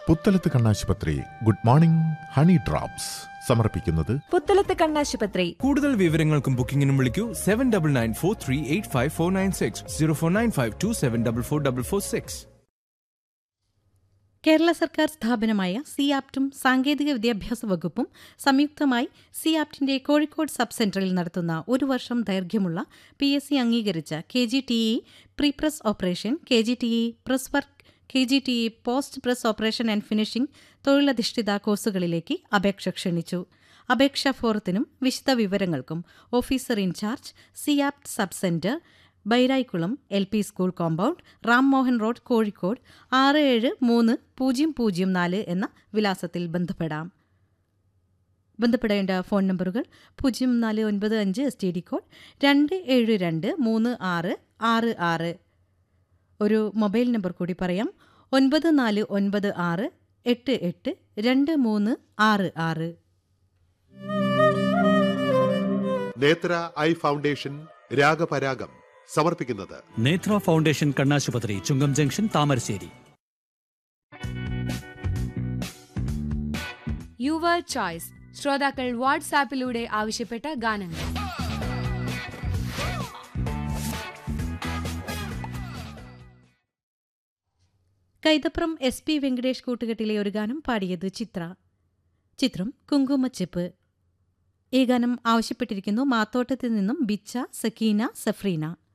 പുത്തലത്ത് കണ്ണാശുപത്രി good morning honey drops സമർപ്പിക്കുന്നത് പുത്തലത്ത് കണ്ണാശുപത്രി കൂടുതൽ വിവരങ്ങൾക്കും ബുക്കിംഗിനും വിളിക്കൂ seven double nine four three eight five four nine six zero four nine five two seven double four double four six Kerala സർക്കാർ സ്ഥാപനമായ സി ആപ്റ്റും സാങ്കേതിക വിദ്യാഭ്യാസ വകുപ്പും സംയുക്തമായി സി ആപ്റ്റിന്റെ കോഴിക്കോട് സബ് സെന്ററിൽ നടത്തുന്ന ഒരു വർഷം ദൈർഘ്യമുള്ള പി എസ് സി അംഗീകരിച്ച K G T E pre press operation K G T E press work K G T E post press operation and finishing തൊഴിലധിഷ്ഠിത കോഴ്സുകളിലേക്ക് അപേക്ഷ ക്ഷണിച്ചു അപേക്ഷാ ഫോറത്തിനും വിശദ വിവരങ്ങൾക്കും officer in charge C APT sub centre Bairayikkulam L P school compound Ram Mohan road Kozhikode ആറ് ഏഴ് മൂന്ന് പൂജ്യം പൂജ്യം നാല് എന്ന വിലാസത്തിൽ ബന്ധപ്പെടാം ബന്ധപ്പെടേണ്ട ഫോൺ നമ്പറുകൾ പൂജ്യം നാല് ഒൻപത് അഞ്ച് എസ് ടി ഡി കോഡ് രണ്ട് ഏഴ് രണ്ട് മൂന്ന് ആറ് ആറ് ആറ് ഒരു മൊബൈൽ നമ്പർ കൂടി പറയാം ഒൻപത് നാല് ഒൻപത് ആറ് എട്ട് എട്ട് രണ്ട് മൂന്ന് ആറ് ആറ് നേത്ര ഐ ഫൗണ്ടേഷൻ രാഗപരാഗം സമർപ്പിക്കുന്നത് നേത്ര ഫൗണ്ടേഷൻ കണ്ണാശുപത്രി Chungam junction Thamarassery your choice ശ്രോതാക്കൾ വാട്സാപ്പിലൂടെ ആവശ്യപ്പെട്ട ഗാനങ്ങൾ കൈതപ്രം എസ് പി വെങ്കടേഷ് കൂട്ടുകെട്ടിലെ ഒരു ഗാനം പാടിയത് ചിത്ര ചിത്രം കുങ്കുമച്ചെപ്പ് ഈ ഗാനം ആവശ്യപ്പെട്ടിരിക്കുന്നു മാത്തോട്ടത്തിൽ നിന്നും ബിച്ച സക്കീന സഫ്രീന